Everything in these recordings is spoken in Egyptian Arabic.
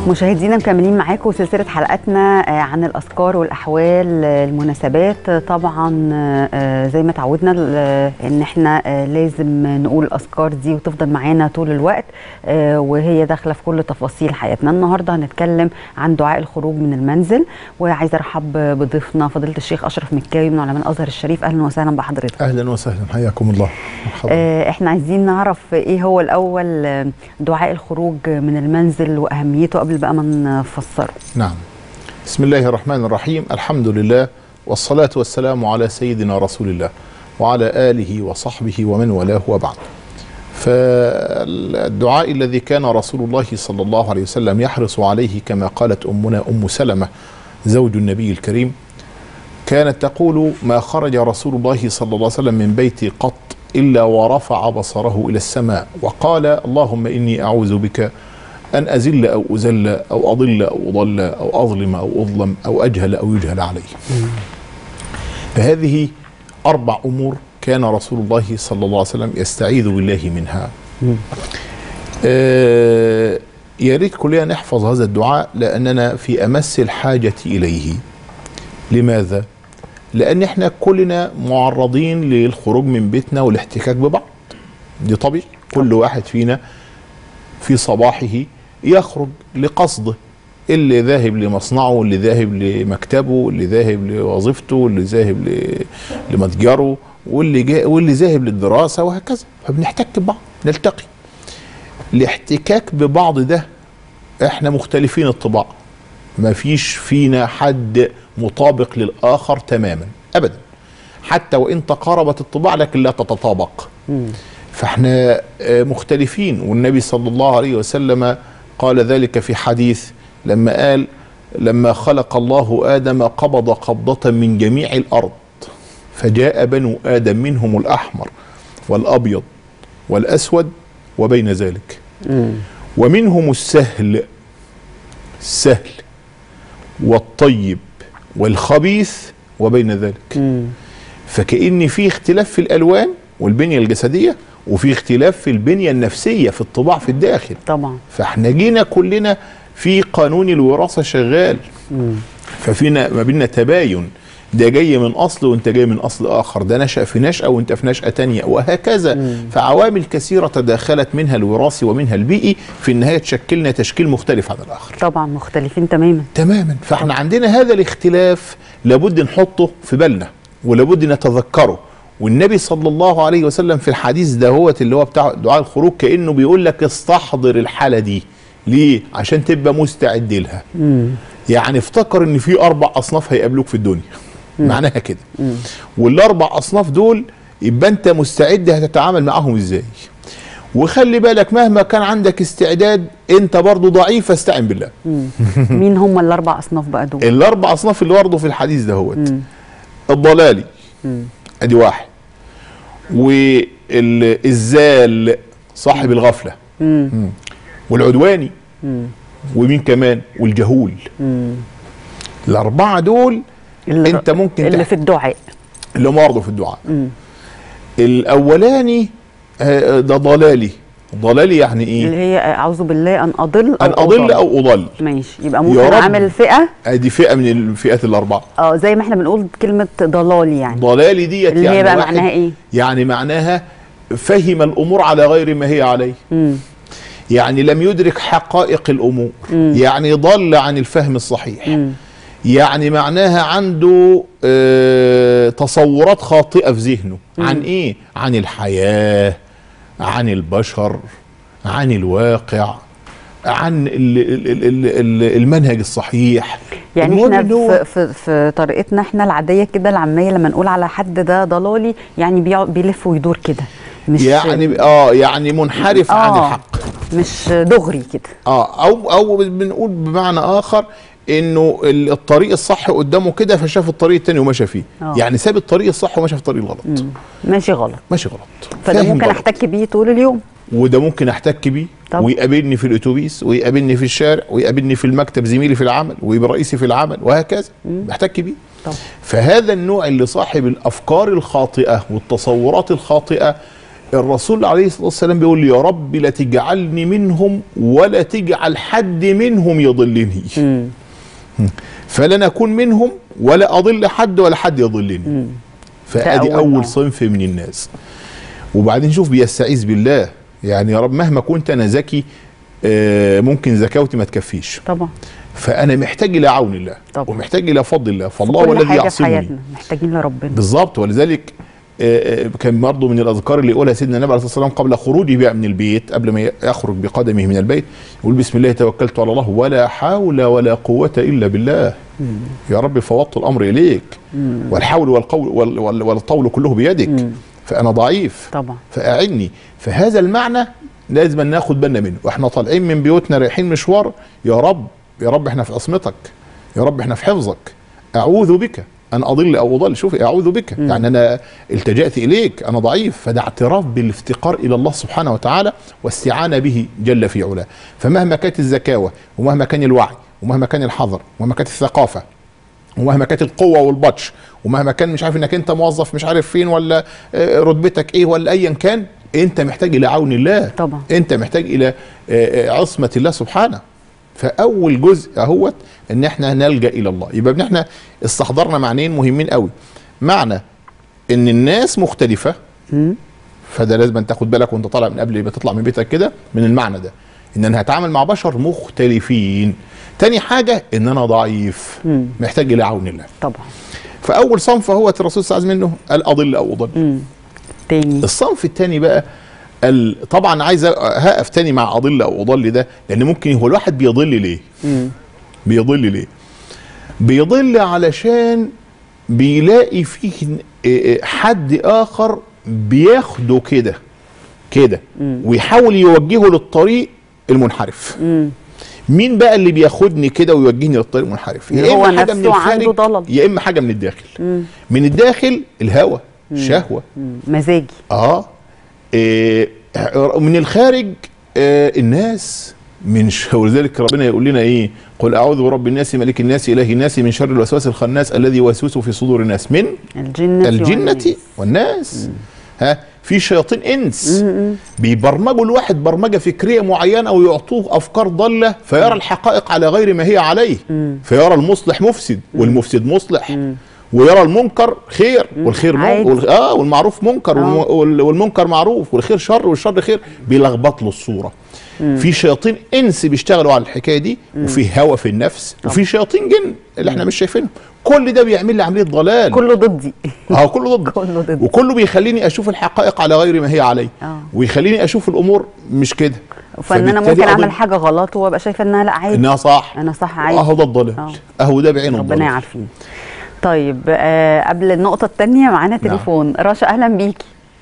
مشاهدينا مكملين معاكم سلسله حلقاتنا عن الاذكار والاحوال المناسبات طبعا زي ما تعودنا ان احنا لازم نقول الاذكار دي وتفضل معانا طول الوقت وهي داخله في كل تفاصيل حياتنا النهارده هنتكلم عن دعاء الخروج من المنزل وعايزه ارحب بضيفنا فضيله الشيخ اشرف مكاوي من علماء الازهر الشريف اهلا وسهلا بحضرتك اهلا وسهلا حياكم الله مرحبا احنا عايزين نعرف ايه هو الاول دعاء الخروج من المنزل واهميته قبل بقى ما نفسره نعم بسم الله الرحمن الرحيم الحمد لله والصلاة والسلام على سيدنا رسول الله وعلى آله وصحبه ومن والاه وبعد فالدعاء الذي كان رسول الله صلى الله عليه وسلم يحرص عليه كما قالت أمنا أم سلمة زوج النبي الكريم كانت تقول ما خرج رسول الله صلى الله عليه وسلم من بيتي قط إلا ورفع بصره إلى السماء وقال اللهم إني أعوذ بك أن أزل أو أزل أو أضل أو أضل أو أظلم أو أظلم أو أجهل أو يجهل علي فهذه أربع أمور كان رسول الله صلى الله عليه وسلم يستعيذ بالله منها آه يا ريت كلنا نحفظ هذا الدعاء لأننا في أمس الحاجة إليه لماذا؟ لأن احنا كلنا معرضين للخروج من بيتنا والاحتكاك ببعض دي طبيعي كل واحد فينا في صباحه يخرج لقصده اللي ذاهب لمصنعه واللي ذاهب لمكتبه واللي ذاهب لوظيفته واللي ذاهب لمتجره واللي جاء واللي ذاهب للدراسه وهكذا فبنحتك ببعض نلتقي الاحتكاك ببعض ده احنا مختلفين الطباع ما فيش فينا حد مطابق للاخر تماما ابدا حتى وان تقاربت الطباع لكن لا تتطابق فاحنا مختلفين والنبي صلى الله عليه وسلم قال ذلك في حديث لما قال لما خلق الله ادم قبض قبضه من جميع الارض فجاء بنو ادم منهم الاحمر والابيض والاسود وبين ذلك ومنهم السهل السهل والطيب والخبيث وبين ذلك فكأن في اختلاف في الالوان والبنيه الجسديه وفي اختلاف في البنيه النفسيه في الطباع في الداخل طبعا فاحنا جينا كلنا في قانون الوراثه شغال مم. ففينا ما بيننا تباين ده جاي من اصل وانت جاي من اصل اخر ده نشا في نشاه وانت في نشاه تانية وهكذا مم. فعوامل كثيره تداخلت منها الوراثي ومنها البيئي في النهايه تشكلنا تشكيل مختلف عن الاخر طبعا مختلفين تماما تماما فاحنا عندنا هذا الاختلاف لابد نحطه في بالنا ولابد نتذكره والنبي صلى الله عليه وسلم في الحديث دهوت اللي هو بتاع دعاء الخروج كانه بيقول لك استحضر الحاله دي ليه عشان تبقى مستعد لها مم. يعني افتكر ان في اربع اصناف هيقابلوك في الدنيا مم. معناها كده مم. والاربع اصناف دول يبقى انت مستعد هتتعامل معاهم ازاي وخلي بالك مهما كان عندك استعداد انت برضه ضعيف فاستعن بالله مين هم الاربع اصناف بقى دول الاربع اصناف اللي برضه في الحديث دهوت الضلالي ادي واحد والزال صاحب الغفله مم. والعدواني مم. ومين كمان والجهول مم. الاربعه دول اللي انت ممكن اللي في الدعاء اللي هم برضه في الدعاء مم. الاولاني ده ضلالي ضلالي يعني ايه اللي هي اعوذ بالله ان اضل او ان اضل او اضل ماشي يبقى ممكن اعمل فئه ادي فئه من الفئات الاربعه اه زي ما احنا بنقول كلمه ضلالي يعني ضلالي ديت اللي يعني هي بقى معناها ايه يعني معناها فهم الامور على غير ما هي عليه مم. يعني لم يدرك حقائق الامور مم. يعني ضل عن الفهم الصحيح مم. يعني معناها عنده اه تصورات خاطئه في ذهنه عن ايه عن الحياه عن البشر عن الواقع عن المنهج الصحيح يعني احنا في, في, في طريقتنا احنا العاديه كده العاميه لما نقول على حد ده ضلالي يعني بيلف ويدور كده مش يعني اه يعني منحرف آه عن الحق مش دغري كده اه او او بنقول بمعنى اخر انه الطريق الصح قدامه كده فشاف الطريق التاني ومشى فيه أوه. يعني ساب الطريق الصح ومشى في الطريق الغلط مم. ماشي غلط ماشي غلط فده ممكن غلط. احتك بيه طول اليوم وده ممكن احتك بيه طب. ويقابلني في الاتوبيس ويقابلني في الشارع ويقابلني في المكتب زميلي في العمل ويبقى رئيسي في العمل وهكذا بحتك بيه طب. فهذا النوع اللي صاحب الافكار الخاطئه والتصورات الخاطئه الرسول عليه الصلاه والسلام بيقول لي يا رب لا تجعلني منهم ولا تجعل حد منهم يضلني مم. فلن اكون منهم ولا اضل حد ولا حد يضلني ده فادي أول نوع. اول صنف من الناس وبعدين شوف بيستعيذ بالله يعني يا رب مهما كنت انا ذكي آه، ممكن زكاوتي ما تكفيش طبعا فانا محتاج الى عون الله طبعا. ومحتاج الى فضل الله فالله هو كل الذي حاجه في يعصمني حياتنا محتاجين لربنا بالظبط ولذلك آه، آه، كان برضه من الاذكار اللي يقولها سيدنا النبي عليه الصلاه والسلام قبل خروجه بقى من البيت قبل ما يخرج بقدمه من البيت يقول بسم الله توكلت على الله ولا حول ولا قوه الا بالله يا رب فوضت الامر اليك والحول والقول وال- وال- والطول كله بيدك فانا ضعيف طبعا فاعني فهذا المعنى لازم ناخد بالنا منه واحنا طالعين من بيوتنا رايحين مشوار يا رب يا رب احنا في عصمتك يا رب احنا في حفظك اعوذ بك ان اضل او اضل شوف اعوذ بك يعني انا التجأت اليك انا ضعيف فده اعتراف بالافتقار الى الله سبحانه وتعالى واستعانه به جل في علاه فمهما كانت الزكاوه ومهما كان الوعي ومهما كان الحذر ومهما كانت الثقافه ومهما كانت القوه والبطش ومهما كان مش عارف انك انت موظف مش عارف فين ولا آه، رتبتك ايه ولا ايا كان انت محتاج الى عون الله طبعا. انت محتاج الى آه، آه، عصمه الله سبحانه فاول جزء اهوت ان احنا نلجا الى الله يبقى إن احنا استحضرنا معنيين مهمين قوي معنى ان الناس مختلفه مم. فده لازم تاخد بالك وانت طالع من قبل ما تطلع من بيتك كده من المعنى ده ان انا هتعامل مع بشر مختلفين تاني حاجه ان انا ضعيف مم. محتاج الى عون الله طبعا فاول صنف هو الرسول صلى الله عليه وسلم منه قال اضل او اضل مم. تاني الصنف الثاني بقى ال- طبعا عايز هقف تاني مع اضل او اضل ده لان ممكن هو الواحد بيضل ليه مم. بيضل ليه بيضل علشان بيلاقي فيه ن- حد اخر بياخده كده كده ويحاول يوجهه للطريق المنحرف مم. مين بقى اللي بياخدني كده ويوجهني للطريق المنحرف اللي يا هو اما حاجه من نفسه عنده الخارج ضلل. يا اما حاجه من الداخل مم. من الداخل الهوى شهوه مم. مزاجي اه إيه من الخارج آه الناس من ش... ولذلك ربنا يقول لنا ايه قل اعوذ برب الناس ملك الناس اله الناس من شر الوسواس الخناس الذي يوسوس في صدور الناس من الجنة الجنة والناس. والناس ها في شياطين انس بيبرمجوا الواحد برمجه فكريه معينه ويعطوه افكار ضاله فيرى الحقائق على غير ما هي عليه فيرى المصلح مفسد والمفسد مصلح ويرى المنكر خير والخير عادي. من... وال... اه والمعروف منكر والم... وال- والمنكر معروف والخير شر والشر خير بيلخبط له الصوره في شياطين انس بيشتغلوا على الحكايه دي وفي هوى في النفس وفي شياطين جن اللي احنا مش شايفينهم كل ده بيعمل لي عمليه ضلال كله ضدي اه كله ضد كله ضد. وكله بيخليني اشوف الحقائق على غير ما هي عليه آه. ويخليني اشوف الامور مش كده فان انا فبالتالي ممكن اعمل أضل- حاجه غلط وابقى شايفه انها لا عادي انها صح انا صح عادي اهو ده الضلال آه. اهو ده بعين ربنا الضلال يعافينا طيب آه قبل النقطه الثانيه معانا تليفون رشا اهلا بيكي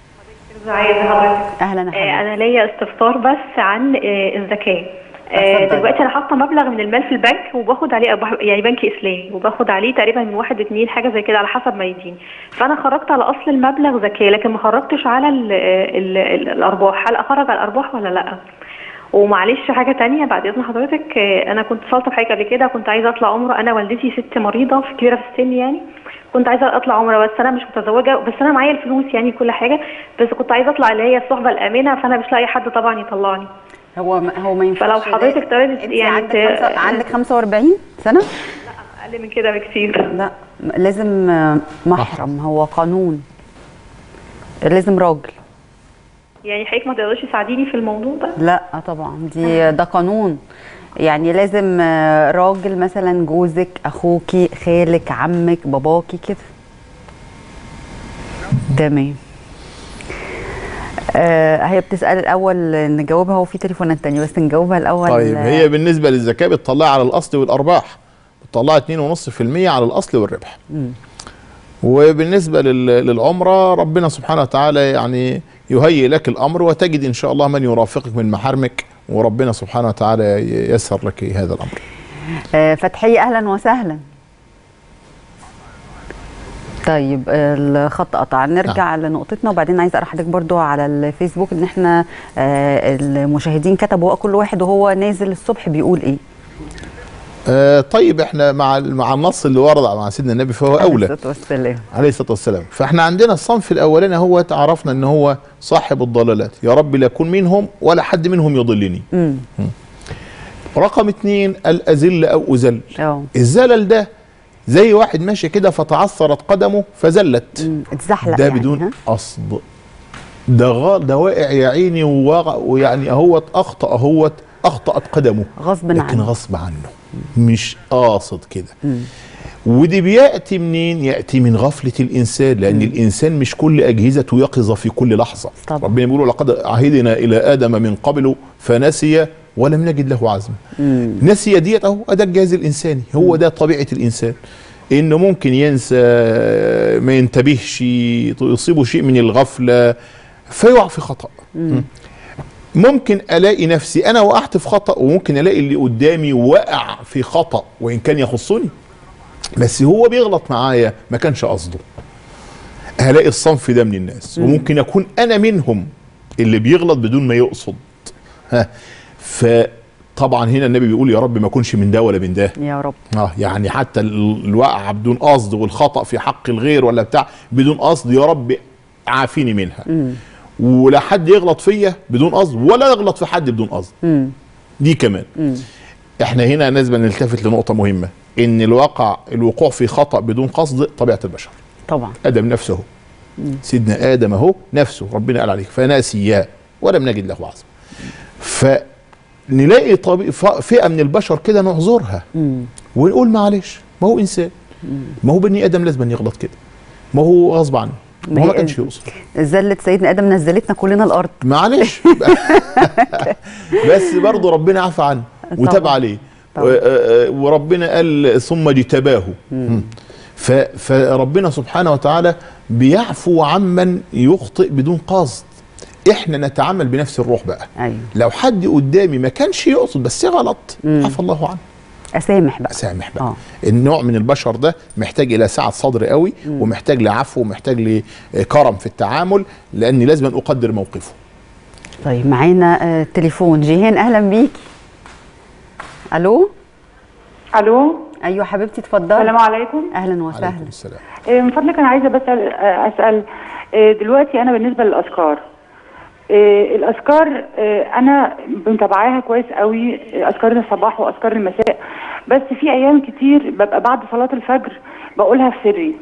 ازيك حضرتك اهلا يا آه، حبيبتي انا ليا استفسار بس عن آه، الزكاه آه، اتفضل. دلوقتي انا حاطه مبلغ من المال في البنك وباخد عليه أرباح- يعني بنك اسلامي وباخد عليه تقريبا من واحد اتنين حاجه زي كده على حسب ما يديني فانا خرجت على اصل المبلغ زكاه لكن ما خرجتش على ال ال ال الارباح هل اخرج على الارباح ولا لا ومعلش حاجه تانية بعد اذن حضرتك آه، انا كنت اتصلت بحضرتك قبل كده كنت عايزه اطلع عمره انا والدتي ست مريضه في كبيره في السن يعني كنت عايزه اطلع عمره بس انا مش متزوجه بس انا معايا الفلوس يعني كل حاجه بس كنت عايزه اطلع اللي هي الصحبه الامنه فانا مش لاقي حد طبعا يطلعني هو ما هو ما ينفعش فلو حضرتك ده- تردد انت يعني عندك, ت- خمسة عندك 45 سنه اقل من كده بكتير لا م- لازم آه، محرم هو قانون لازم راجل يعني حضرتك ما تقدرش تساعديني في الموضوع ده لا طبعا دي ده قانون يعني لازم آه، راجل مثلا جوزك اخوكي خالك عمك باباكي كده تمام آه هي بتسأل الأول نجاوبها وفي تليفونات تانية بس نجاوبها الأول طيب هي بالنسبه للزكاه بتطلعها على الاصل والارباح بتطلعها 2.5% على الاصل والربح وبالنسبه لل- للعمره ربنا سبحانه وتعالى يعني يهيئ لك الامر وتجد ان شاء الله من يرافقك من محارمك وربنا سبحانه وتعالى ييسر لك هذا الامر آه فتحية أهلا وسهلا طيب الخط قطع نرجع لنقطتنا وبعدين عايز اقرا حضرتك برضو على الفيسبوك ان احنا آه المشاهدين كتبوا كل واحد وهو نازل الصبح بيقول ايه آه طيب احنا مع مع النص اللي ورد مع سيدنا النبي فهو عليه اولى الصلاة والسلام عليه الصلاه والسلام فاحنا عندنا الصنف الاولاني هو تعرفنا ان هو صاحب الضلالات يا رب لا اكون منهم ولا حد منهم يضلني امم رقم اتنين الازل او ازل اه الزلل ده زي واحد ماشي كده فتعثرت قدمه فزلت مم. اتزحلق ده يعني بدون ها؟ قصد ده غا ده واقع يا عيني وواقع- ويعني اهوت اخطا اهوت اخطات قدمه غصب لكن عنه غصب عنه مش قاصد كده ودي بياتي منين ياتي من غفله الانسان لان الانسان مش كل اجهزته يقظه في كل لحظه طبعا. ربنا بيقول لقد عهدنا الى ادم من قبل فنسي ولم نجد له عزما نسي ديت اهو ده الجهاز الانساني هو ده طبيعه الانسان انه ممكن ينسى ما ينتبهش يصيبه شيء من الغفله فيقع في خطا ممكن الاقي نفسي انا وقعت في خطا وممكن الاقي اللي قدامي وقع في خطا وان كان يخصني بس هو بيغلط معايا ما كانش قصده هلاقي الصنف ده من الناس وممكن اكون انا منهم اللي بيغلط بدون ما يقصد ها فطبعا هنا النبي بيقول يا رب ما اكونش من ده ولا من ده يا رب اه يعني حتى ال- الوقعه بدون قصد والخطا في حق الغير ولا بتاع بدون قصد يا رب عافيني منها ولا حد يغلط فيا بدون قصد ولا يغلط في حد بدون قصد مم. دي كمان احنا هنا لازم نلتفت لنقطه مهمه ان الواقع الوقوع في خطا بدون قصد طبيعه البشر طبعا ادم نفسه اهو سيدنا ادم اهو نفسه ربنا قال عليه فناسيا ولم نجد له عزم فنلاقي طبي... ف- فئه من البشر كده نعذرها ونقول معلش ما هو انسان ما هو بني ادم لازم يغلط كده ما هو غصب عنه ما هو ما هي- كانش يقصد زلة سيدنا ادم نزلتنا كلنا الارض معلش بس برضه ربنا عفى عنه وتاب طبعا. عليه طبعا. و- آه، وربنا قال ثم اجتباه ف- فربنا سبحانه وتعالى بيعفو عمن يخطئ بدون قصد احنا نتعامل بنفس الروح بقى ايوه لو حد قدامي ما كانش يقصد بس غلط عفى الله عنه اسامح بقى سامح بقى آه. النوع من البشر ده محتاج الى سعه صدر قوي ومحتاج لعفو ومحتاج لكرم في التعامل لاني لازم أن اقدر موقفه طيب معانا آه تليفون جيهان اهلا بيكي الو الو ايوه حبيبتي اتفضلي السلام عليكم اهلا عليكم وسهلا السلام آه، من فضلك انا عايزه بس أسأل- آه، اسال آه، دلوقتي انا بالنسبه للاذكار آه، الاذكار آه، انا متابعاها كويس قوي آه، اذكار الصباح واذكار المساء بس في ايام كتير ببقى بعد صلاه الفجر بقولها في سري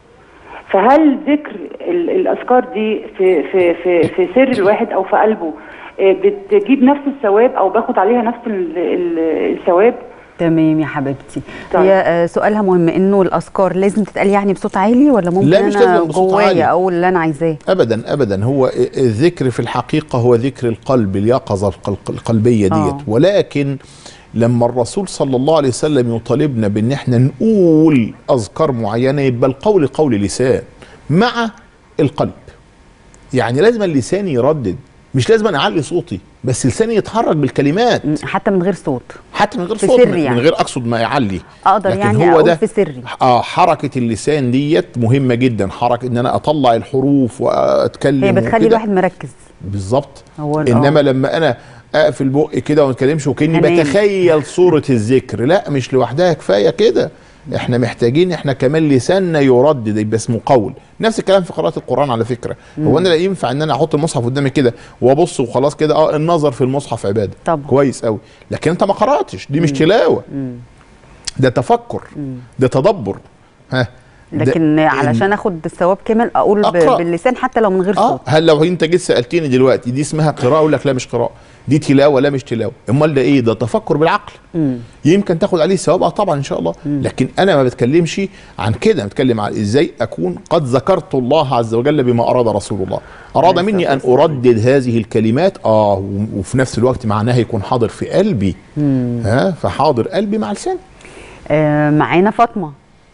فهل ذكر ال- الاذكار دي في في في في سر الواحد او في قلبه آه، بتجيب نفس الثواب او باخد عليها نفس ال- ال- الثواب تمام يا حبيبتي طيب. هي آه سؤالها مهم انه الاذكار لازم تتقال يعني بصوت عالي ولا ممكن لا، مش انا لازم بصوت جوايا عالي. اقول اللي انا عايزاه ابدا ابدا هو الذكر في الحقيقه هو ذكر القلب اليقظه القل- القلبيه آه. ديت ولكن لما الرسول صلى الله عليه وسلم يطالبنا بان احنا نقول اذكار معينه يبقى القول قول لسان مع القلب يعني لازم اللسان يردد مش لازم أنا اعلي صوتي بس لساني يتحرك بالكلمات م، حتى من غير صوت حتى من غير في صوت سري من, يعني. من غير اقصد ما يعلي اقدر لكن يعني هو اقول ده في سري اه حركه اللسان ديت مهمه جدا حركه ان انا اطلع الحروف واتكلم هي بتخلي وكده. الواحد مركز بالظبط هو ال- انما آه. لما انا اقفل بقي كده وما اتكلمش وكاني هنام. بتخيل صوره الذكر لا مش لوحدها كفايه كده احنا محتاجين احنا كمان لساننا يردد يبقى اسمه قول نفس الكلام في قراءه القران على فكره هو انا لا ينفع ان انا احط المصحف قدامي كده وابص وخلاص كده اه النظر في المصحف عباده طبعا. كويس قوي لكن انت ما قراتش دي مش تلاوه ده تفكر ده تدبر ها ده- لكن علشان اخد الثواب كامل اقول ب- أقرأ. باللسان حتى لو من غير اه صوت هل لو انت جيت سالتني دلوقتي دي اسمها قراءه اقول لك لا مش قراءه دي تلاوه لا مش تلاوه امال ده ايه ده تفكر بالعقل مم. يمكن تاخد عليه ثواب اه طبعا ان شاء الله لكن انا ما بتكلمش عن كده بتكلم عن ازاي اكون قد ذكرت الله عز وجل بما اراد رسول الله اراد عليه مني ان الصلاة اردد هذه الكلمات اه و- وفي نفس الوقت معناها يكون حاضر في قلبي ها فحاضر قلبي مع لساني آه معانا فاطمه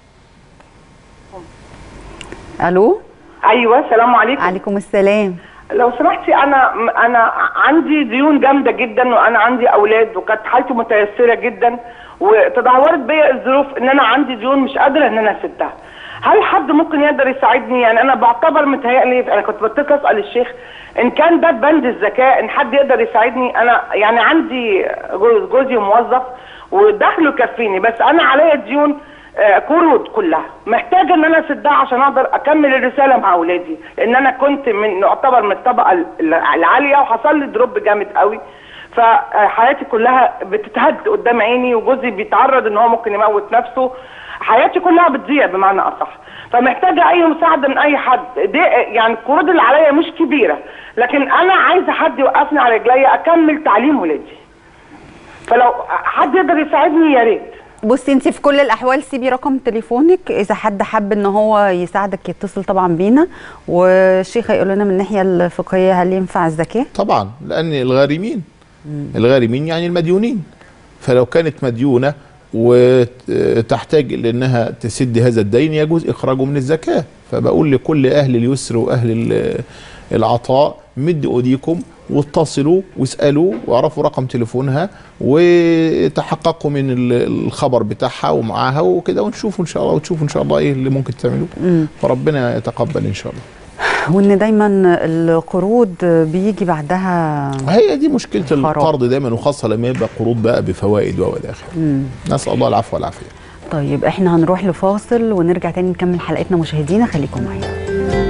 الو ايوه السلام عليكم عليكم السلام لو سمحتي انا انا عندي ديون جامده جدا وانا عندي اولاد وكانت حالتي متيسره جدا وتدهورت بيا الظروف ان انا عندي ديون مش قادره ان انا اسدها هل حد ممكن يقدر يساعدني يعني انا بعتبر متهيألي انا كنت بتصل اسال الشيخ ان كان ده بند الذكاء ان حد يقدر يساعدني انا يعني عندي جوز- جوزي موظف ودخله يكفيني بس انا عليا ديون آه، قروض كلها محتاجه ان انا اسدها عشان اقدر اكمل الرساله مع اولادي لان انا كنت من يعتبر من الطبقه ال- العاليه وحصل لي دروب جامد قوي فحياتي كلها بتتهد قدام عيني وجوزي بيتعرض ان هو ممكن يموت نفسه حياتي كلها بتضيع بمعنى اصح فمحتاجه اي مساعده من اي حد دي يعني القروض اللي عليا مش كبيره لكن انا عايزه حد يوقفني على رجليا اكمل تعليم ولادي فلو حد يقدر يساعدني يا ريت بصي انت في كل الاحوال سيبي رقم تليفونك اذا حد حب ان هو يساعدك يتصل طبعا بينا والشيخ هيقول لنا من الناحيه الفقهيه هل ينفع الزكاه طبعا لان الغارمين الغارمين يعني المديونين فلو كانت مديونه وتحتاج لانها تسد هذا الدين يجوز اخراجه من الزكاه فبقول لكل اهل اليسر واهل ال- العطاء مدوا ايديكم واتصلوا واسالوا واعرفوا رقم تليفونها وتحققوا من ال- الخبر بتاعها ومعاها وكده ونشوفوا ان شاء الله وتشوفوا ان شاء الله ايه اللي ممكن تعملوه فربنا يتقبل ان شاء الله وان دايما القروض بيجي بعدها هي دي مشكله خراب. القرض دايما وخاصه لما يبقى قروض بقى بفوائد والى اخره نسال الله العفو والعافيه طيب احنا هنروح لفاصل ونرجع تاني نكمل حلقتنا مشاهدينا خليكم معانا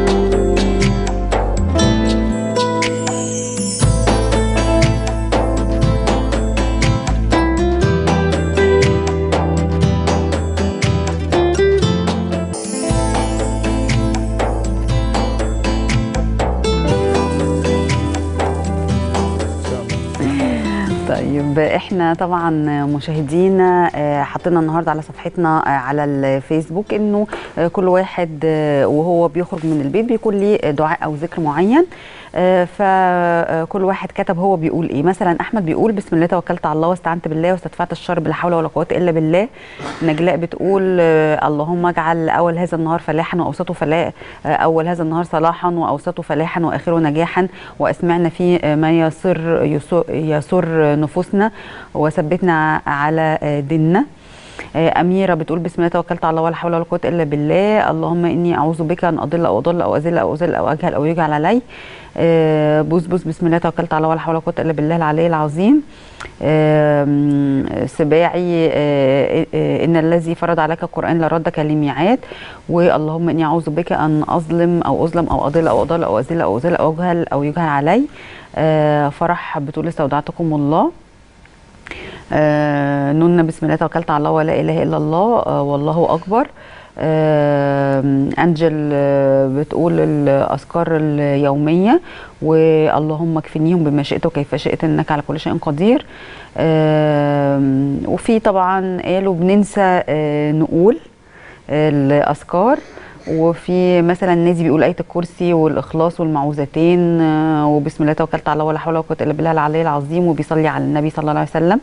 طيب احنا طبعا مشاهدينا آه، حطينا النهارده على صفحتنا آه، على الفيسبوك انه آه، كل واحد آه، وهو بيخرج من البيت بيكون ليه دعاء او ذكر معين آه، فكل واحد كتب هو بيقول ايه مثلا احمد بيقول بسم الله توكلت على الله واستعنت بالله واستدفعت الشر بلا حول ولا قوه الا بالله نجلاء بتقول آه، اللهم اجعل اول هذا النهار فلاحا واوسطه فلا آه، اول هذا النهار صلاحا واوسطه فلاحا واخره نجاحا واسمعنا فيه آه، ما يسر يسر, يسر نفوسنا وثبتنا على آه، ديننا آه، أميرة بتقول بسم الله توكلت على الله ولا حول ولا قوة إلا بالله اللهم إني أعوذ بك أن أضل أو أضل أو أذل أو أذل أو أجهل أو يجعل علي آه، بوس بوس بسم الله توكلت على الله ولا حول ولا قوة إلا بالله العلي العظيم آم، سباعي آه، آه، إن الذي فرض عليك القرآن لردك لميعاد واللهم إني أعوذ بك أن أظلم أو أظلم أو أضل أو أضل أو أذل أو أذل أو أجهل أو يجهل علي آه، فرح بتقول استودعتكم الله آه نون بسم الله توكلت على الله ولا اله الا الله آه والله اكبر آه انجل آه بتقول الاذكار اليوميه واللهم اكفنيهم بما شئت وكيف شئت انك على كل شيء قدير آه وفي طبعا قالوا بننسى آه نقول الاذكار وفي مثلا نادي بيقول آية الكرسي والإخلاص والمعوذتين آه، وبسم الله توكلت على الله ولا حول ولا قوة إلا بالله العلي العظيم وبيصلي على النبي صلى الله عليه وسلم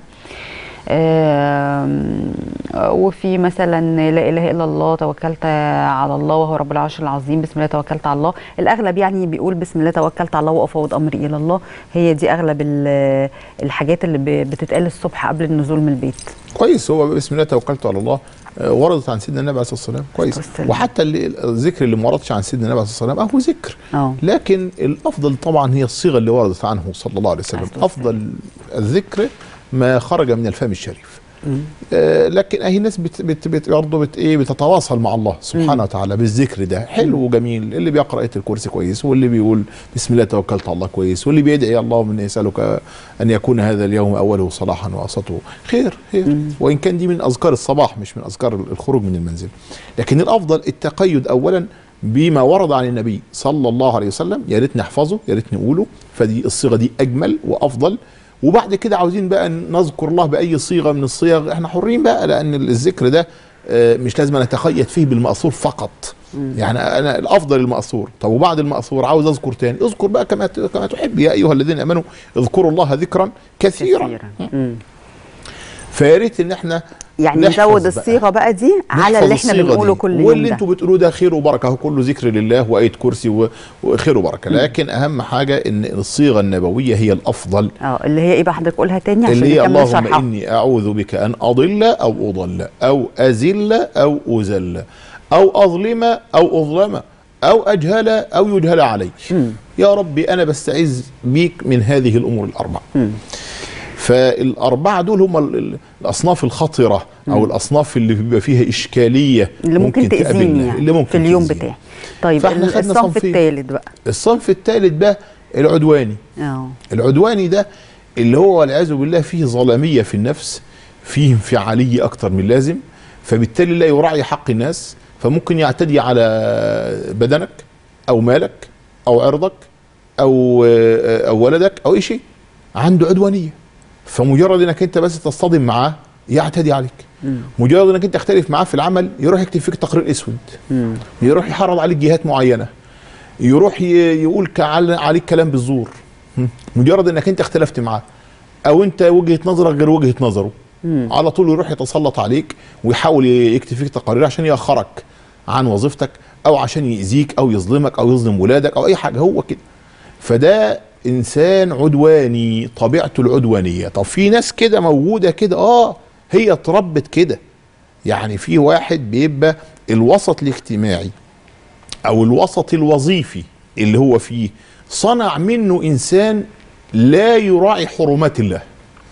آم، وفي مثلا لا اله الا الله توكلت على الله وهو رب العرش العظيم بسم الله توكلت على الله الاغلب يعني بيقول بسم الله توكلت على الله وافوض امري الى الله هي دي اغلب ال- الحاجات اللي ب- بتتقال الصبح قبل النزول من البيت كويس هو بسم الله توكلت على الله آه، وردت عن سيدنا النبي عليه الصلاه والسلام كويس والسلام. وحتى اللي الذكر اللي ما وردش عن سيدنا النبي عليه الصلاه والسلام اهو ذكر اه لكن الافضل طبعا هي الصيغه اللي وردت عنه صلى الله عليه وسلم عليه الصلاة افضل الذكر ما خرج من الفم الشريف آه لكن اهي الناس بت بت بت برضه بت ايه بتتواصل مع الله سبحانه وتعالى بالذكر ده حلو وجميل اللي بيقرا ايه الكرسي كويس واللي بيقول بسم الله توكلت على الله كويس واللي بيدعي اللهم اني اسالك ان يكون هذا اليوم اوله صلاحا واوسطه خير خير وان كان دي من اذكار الصباح مش من اذكار الخروج من المنزل لكن الافضل التقيد اولا بما ورد عن النبي صلى الله عليه وسلم يا ريت نحفظه يا ريت نقوله فدي الصيغه دي اجمل وافضل وبعد كده عاوزين بقى نذكر الله باي صيغه من الصيغ احنا حرين بقى لان الذكر ده آه، مش لازم نتقيد فيه بالمأثور فقط يعني انا الافضل المأثور طب وبعد المأثور عاوز اذكر تاني اذكر بقى كما كما تحب يا ايها الذين امنوا اذكروا الله ذكرا كثيرا, كثيرا مم. فيا ريت ان احنا يعني نحفظ نزود بقى. الصيغه بقى دي على نحفظ اللي احنا الصيغة بنقوله دي. كل يوم واللي ده. انتوا بتقولوه ده خير وبركه هو كله ذكر لله وايه كرسي و- وخير وبركه لكن اهم حاجه ان الصيغه النبويه هي الافضل اه اللي هي ايه بقى حضرتك قولها تاني عشان اللي هي نكمل اللهم شرحها اني اعوذ بك ان اضل او اضل او ازل او ازل او اظلم او اظلم او اجهل او يجهل علي يا ربي انا بستعيذ بيك من هذه الامور الاربع فالاربعه دول هم ال- ال- الاصناف الخطره او الاصناف اللي بيبقى فيها اشكاليه اللي ممكن, تاذيني تقابلنا، يعني اللي ممكن في اليوم تأذيني. بتاعي طيب فإحنا خدنا الصنف صنفين. الثالث بقى الصنف الثالث بقى العدواني اه العدواني ده اللي هو والعياذ بالله فيه ظلاميه في النفس فيه انفعاليه اكتر من اللازم فبالتالي لا يراعي حق الناس فممكن يعتدي على بدنك او مالك او عرضك او او ولدك او اي شيء عنده عدوانيه فمجرد انك انت بس تصطدم معاه يعتدي عليك مجرد انك انت تختلف معاه في العمل يروح يكتب فيك تقرير اسود يروح يحرض عليك جهات معينه يروح ي- يقول كعل- عليك كلام بالزور م. مجرد انك انت اختلفت معاه او انت وجهه نظرك غير وجهه نظره على طول يروح يتسلط عليك ويحاول ي- يكتب فيك تقارير عشان يأخرك عن وظيفتك او عشان يأذيك او يظلمك او يظلم ولادك او اي حاجه هو كده فده انسان عدواني طبيعته العدوانيه طب في ناس كده موجوده كده اه هي اتربت كده يعني في واحد بيبقى الوسط الاجتماعي او الوسط الوظيفي اللي هو فيه صنع منه انسان لا يراعي حرمات الله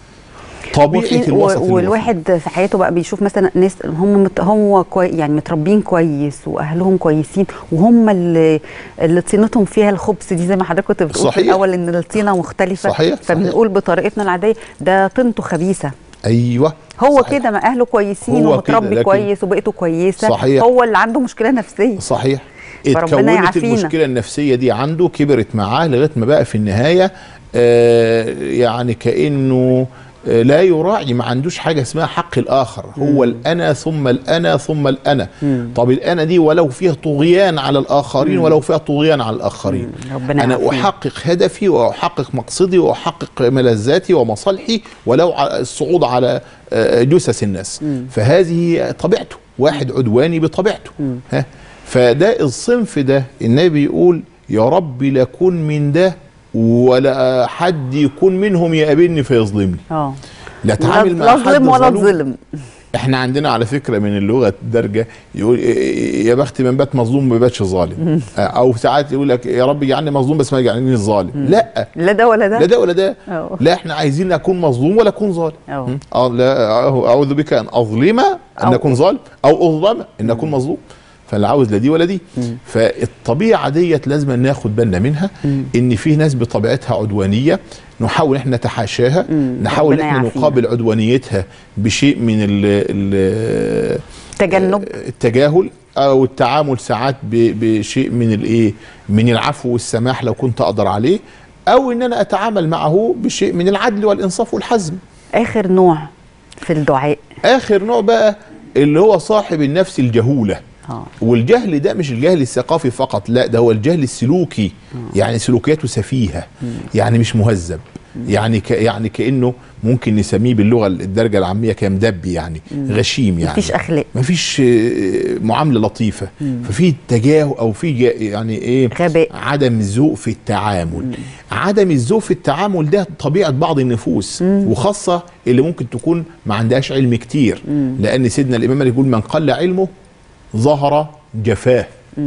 طبيعه وفي الوسط و- الوظيفي. والواحد في حياته بقى بيشوف مثلا ناس هم مت هو كوي يعني متربيين كويس واهلهم كويسين وهم اللي اللي طينتهم فيها الخبز دي زي ما حضرتك كنت بتقول في صحيح. الاول ان الطينه مختلفه صحيح، صحيح. فبنقول بطريقتنا العاديه ده طينته خبيثه ايوه هو صحيح. كده ما اهله كويسين هو كده، ومتربي لكن- كويس وبقيته كويسه صحيح. هو اللي عنده مشكله نفسيه صحيح فربنا اتكونت يعافينا. المشكله النفسيه دي عنده كبرت معاه لغايه ما بقى في النهايه آه يعني كانه آه، لا يراعي ما عندوش حاجه اسمها حق الاخر هو الانا ثم الانا ثم الانا طب الانا دي ولو فيها طغيان على الاخرين ولو فيها طغيان على الاخرين ربنا انا يعافينا. احقق هدفي واحقق مقصدي واحقق ملذاتي ومصالحي ولو على الصعود على آه، جثث الناس فهذه طبيعته واحد عدواني بطبيعته ها فده الصنف ده النبي يقول يا رب لكن من ده ولا حد يكون منهم يقابلني فيظلمني اه لا اتعامل مع لا حد ظلم ولا ظلوم. ظلم احنا عندنا على فكره من اللغه الدارجه يقول يا بخت من بات مظلوم ما باتش ظالم او ساعات يقول لك يا رب اجعلني مظلوم بس ما يجعلني ظالم لا لا ده ولا ده لا ده ولا ده أوه. لا احنا عايزين اكون مظلوم ولا اكون ظالم أوه. م? اه لا اعوذ بك ان اظلم ان أو- اكون ظالم او اظلم ان اكون مظلوم فلا عاوز لا دي ولا دي فالطبيعه ديت لازم ناخد بالنا منها ان في ناس بطبيعتها عدوانيه نحاول احنا نتحاشاها نحاول ربنا احنا يعافينا. نقابل عدوانيتها بشيء من ال ال تجنب التجاهل او التعامل ساعات ب- بشيء من الايه من العفو والسماح لو كنت اقدر عليه او ان انا اتعامل معه بشيء من العدل والانصاف والحزم اخر نوع في الدعاء اخر نوع بقى اللي هو صاحب النفس الجهوله اه والجهل ده مش الجهل الثقافي فقط لا ده هو الجهل السلوكي يعني سلوكياته سفيهه يعني مش مهذب يعني ك يعني كانه ممكن نسميه باللغه الدرجه العاميه كمدبي يعني غشيم يعني مفيش أخلاق. مفيش آه، معامله لطيفه ففي تجاهل او في جا- يعني ايه غباء. عدم ذوق في التعامل عدم الذوق في التعامل ده طبيعه بعض النفوس وخاصه اللي ممكن تكون ما عندهاش علم كتير لان سيدنا الامام مالك يقول من قل علمه ظهر جفاه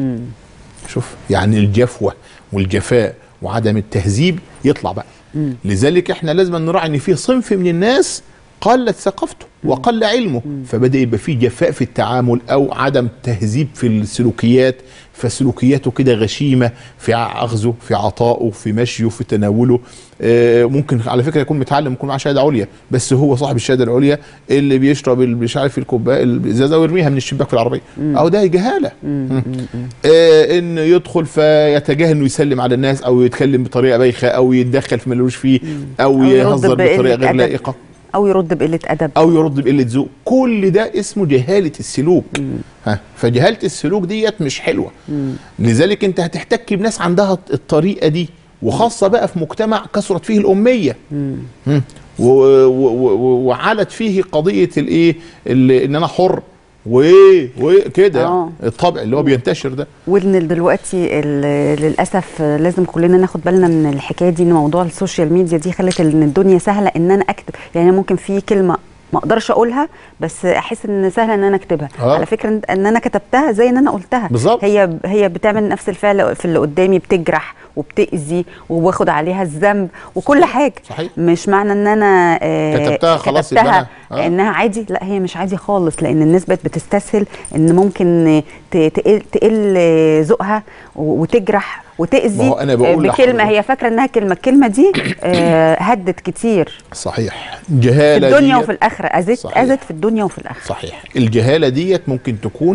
شوف يعني الجفوه والجفاء وعدم التهذيب يطلع بقى لذلك احنا لازم نراعي ان في صنف من الناس قلت ثقافته وقل علمه فبدا يبقى في جفاء في التعامل او عدم تهذيب في السلوكيات فسلوكياته كده غشيمه في اخذه في عطائه في مشيه في تناوله آه، ممكن على فكره يكون متعلم يكون معاه شهاده عليا بس هو صاحب الشهاده العليا اللي بيشرب ال- مش عارف الكوبايه الازازه ويرميها من الشباك في العربيه او ده جهاله مم. آه ان يدخل فيتجاهل انه يسلم على الناس او يتكلم بطريقه بايخه او يتدخل في ملوش فيه او, أو يرد يهزر بقلة بطريقه غير أدب. لائقه او يرد بقله ادب او يرد بقله ذوق كل ده اسمه جهاله السلوك ها فجهاله السلوك ديت مش حلوه لذلك انت هتحتك بناس عندها الطريقه دي وخاصه بقى في مجتمع كثرت فيه الاميه مم. و- و- و- وعلت فيه قضيه الايه اللي- ان انا حر وايه وايه كده آه. الطبع اللي هو بينتشر ده وان دلوقتي ال- للاسف لازم كلنا ناخد بالنا من الحكايه دي ان موضوع السوشيال ميديا دي خلت ان الدنيا سهله ان انا اكتب يعني ممكن في كلمه ما اقدرش اقولها بس احس ان سهله ان انا اكتبها آه. على فكره ان انا كتبتها زي ان انا قلتها بالظبط. هي هي بتعمل نفس الفعل في اللي قدامي بتجرح وبتاذي وباخد عليها الذنب وكل حاجه صحيح. مش معنى ان انا آه، كتبتها خلاص كتبتها يبقى أنا- آه. انها عادي لا هي مش عادي خالص لان الناس بقت بتستسهل ان ممكن ت- تقل, تقل ذوقها و- وتجرح وتاذي ما هو أنا بقول بكلمه لحضرتك. هي فاكره انها كلمه الكلمه دي آه، هدت كتير صحيح في جهاله الدنيا ديت- وفي الاخره اذت صحيح. اذت في الدنيا وفي الاخره صحيح الجهاله ديت ممكن تكون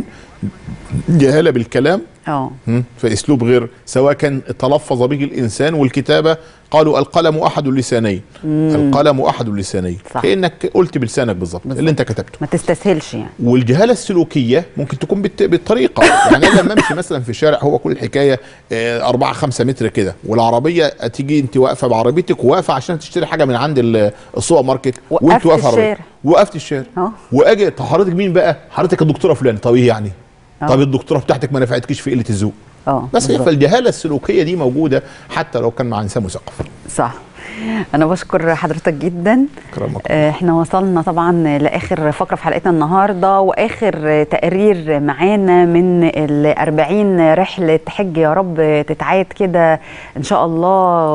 جهاله بالكلام اه هم، في اسلوب غير سواء كان تلفظ به الانسان والكتابه قالوا القلم احد اللسانين القلم احد اللسانين صح. كانك قلت بلسانك بالظبط اللي انت كتبته ما تستسهلش يعني والجهاله السلوكيه ممكن تكون بالت- بالطريقه يعني انا لما امشي مثلا في شارع هو كل الحكايه 4 5 متر كده والعربيه تيجي انت واقفه بعربيتك وواقفه عشان تشتري حاجه من عند ال- السوبر ماركت وقفت وانت واقفه على الشارع. العربية. وقفت الشارع اه. واجي طب حضرتك مين بقى؟ حضرتك الدكتوره فلان طب ايه يعني؟ اه. طب الدكتوره بتاعتك ما نفعتكيش في قله الذوق اه بس هي بالظبط. فالجهاله السلوكيه دي موجوده حتى لو كان مع انسان مثقف صح انا بشكر حضرتك جدا كرمك آه، احنا وصلنا طبعا لاخر فقره في حلقتنا النهارده واخر تقرير معانا من ال 40 رحله حج يا رب تتعاد كده ان شاء الله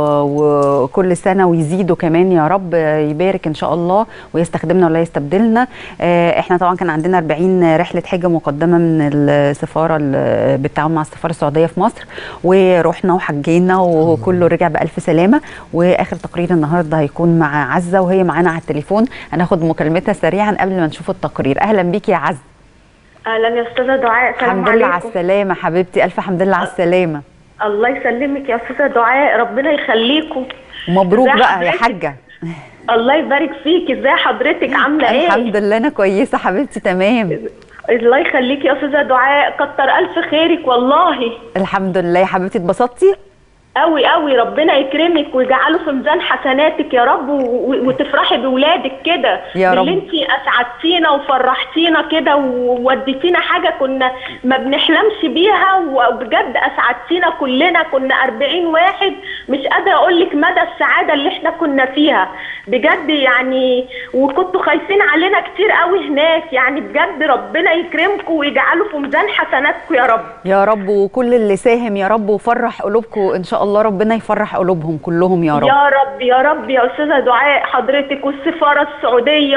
وكل سنه ويزيدوا كمان يا رب يبارك ان شاء الله ويستخدمنا ولا يستبدلنا آه، احنا طبعا كان عندنا 40 رحله حج مقدمه من السفاره ال- بالتعاون مع السفاره السعوديه في مصر ورحنا وحجينا وكله رجع بالف سلامه واخر تقرير النهارده هيكون مع عزه وهي معانا على التليفون هناخد مكالمتها سريعا قبل ما نشوف التقرير اهلا بيكي يا عزه اهلا يا استاذه دعاء سلام الحمد لله على عليكم السلامه حبيبتي الف حمد لله على السلامه الله يسلمك يا استاذه دعاء ربنا يخليكم ومبروك ازي بقى يا حضرتك؟ حاجه الله يبارك فيك ازاي حضرتك عامله ايه الحمد لله انا كويسه حبيبتي تمام الله يخليك يا استاذه دعاء كتر الف خيرك والله الحمد لله يا حبيبتي اتبسطتي قوي قوي ربنا يكرمك ويجعله في ميزان حسناتك يا رب و- و- وتفرحي بولادك كده يا رب. باللي انت اسعدتينا وفرحتينا كده ووديتينا حاجه كنا ما بنحلمش بيها وبجد اسعدتينا كلنا كنا 40 واحد مش قادره اقول لك مدى السعاده اللي احنا كنا فيها بجد يعني وكنتوا خايفين علينا كتير قوي هناك يعني بجد ربنا يكرمكم ويجعله في ميزان حسناتكم يا رب يا رب وكل اللي ساهم يا رب وفرح قلوبكم ان شاء الله ربنا يفرح قلوبهم كلهم يا رب يا رب يا رب يا استاذه دعاء حضرتك والسفاره السعوديه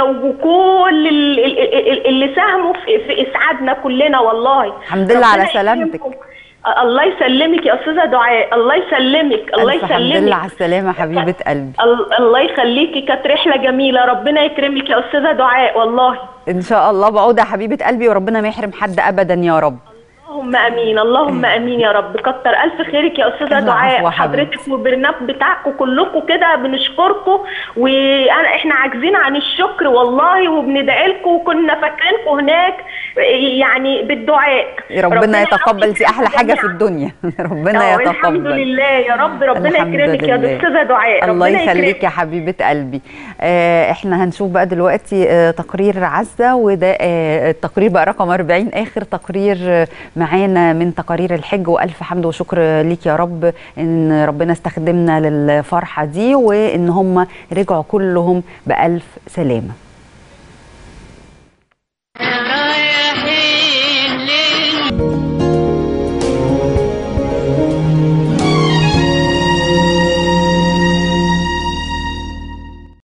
وكل ال- ال- ال- اللي ساهموا في, في اسعادنا كلنا والله الحمد لله على ربنا سلامتك. يكرمكم. الله يسلمك يا استاذه دعاء الله يسلمك الله الف حمد لله على يسلمك السلامه حبيبه قلبي ال- الله يخليكي كانت رحله جميله ربنا يكرمك يا استاذه دعاء والله ان شاء الله بعود يا حبيبه قلبي وربنا ما يحرم حد ابدا يا رب اللهم امين اللهم امين يا رب كتر الف خيرك يا استاذه العفو دعاء يا حضرتك والبرنامج بتاعكم كلكم كده بنشكركم وانا احنا عاجزين عن الشكر والله وبندعي لكم وكنا فاكرينكم هناك يعني بالدعاء ربنا يتقبل يعافيكم دي احلى حاجه في جميعاً. الدنيا ربنا آه، الحمد يتقبل لله يا رب ربنا الحمد يكرمك يا لله. استاذه دعاء الله ربنا يخليك يكرمك يا حبيبه قلبي آه احنا هنشوف بقى دلوقتي آه تقرير عزه وده آه التقرير بقى رقم 40 اخر تقرير آه، معانا من تقارير الحج والف حمد وشكر ليك يا رب ان ربنا استخدمنا للفرحه دي وان هم رجعوا كلهم بالف سلامه